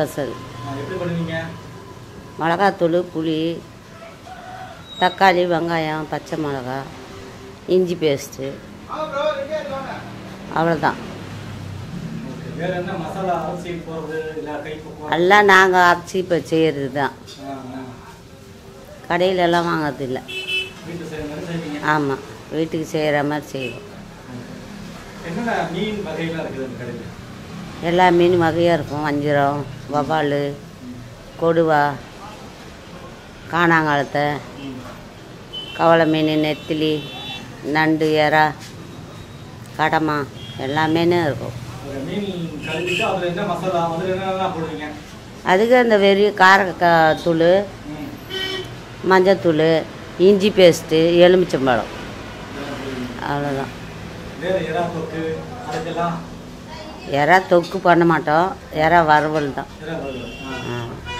Special ஆ, எப்படி பண்ணுவீங்க மிளகாத்தூள் புளி தக்காளி வெங்காயம் பச்சை மிளகா இஞ்சி பேஸ்ட்டு அவ்வளோதான் ஓகே வேற என்ன மசாலா அரிசி போடுறது இல்லை கை பக்குவம் எல்லாம் நாங்கள் அரைச்சி இப்போ செய்கிறது தான் ஆ, ஆ. கடையில எல்லாம் வாங்குறதில்ல வீட்டு செய்கிற மாதிரி செய்வீங்க ஆமாம் வீட்டுக்கு செய்கிற மாதிரி செய்வோம் என்னென்ன மீன் வகைகள்லாம் இருக்குது அந்த கடையில் எல்லா மீன் வகையாக இருக்கும் வஞ்சிரம் வவ்வால் கொடுவா காணாங்காலத்தை கவலை மீன் நெத்திலி நண்டு எறா கடமா எல்லா மீனும் இருக்கும் ஒரு மீன் கழுவிட்டு அதில் என்ன மசாலா அதில் என்னென்னலாம் போடுவீங்க அதுக்கு அந்த வெறிய கார க- தூள் ம் மஞ்சத்தூள் இஞ்சி பேஸ்ட்டு எலுமிச்சம்பழம் அவ்வளோதான் வேற எறா தொக்கு அதுக்கெல்லாம் எறா தொக்கு பண்ண மாட்டோம் எறா வறுவல் தான் எறா வருது ஆ ஆ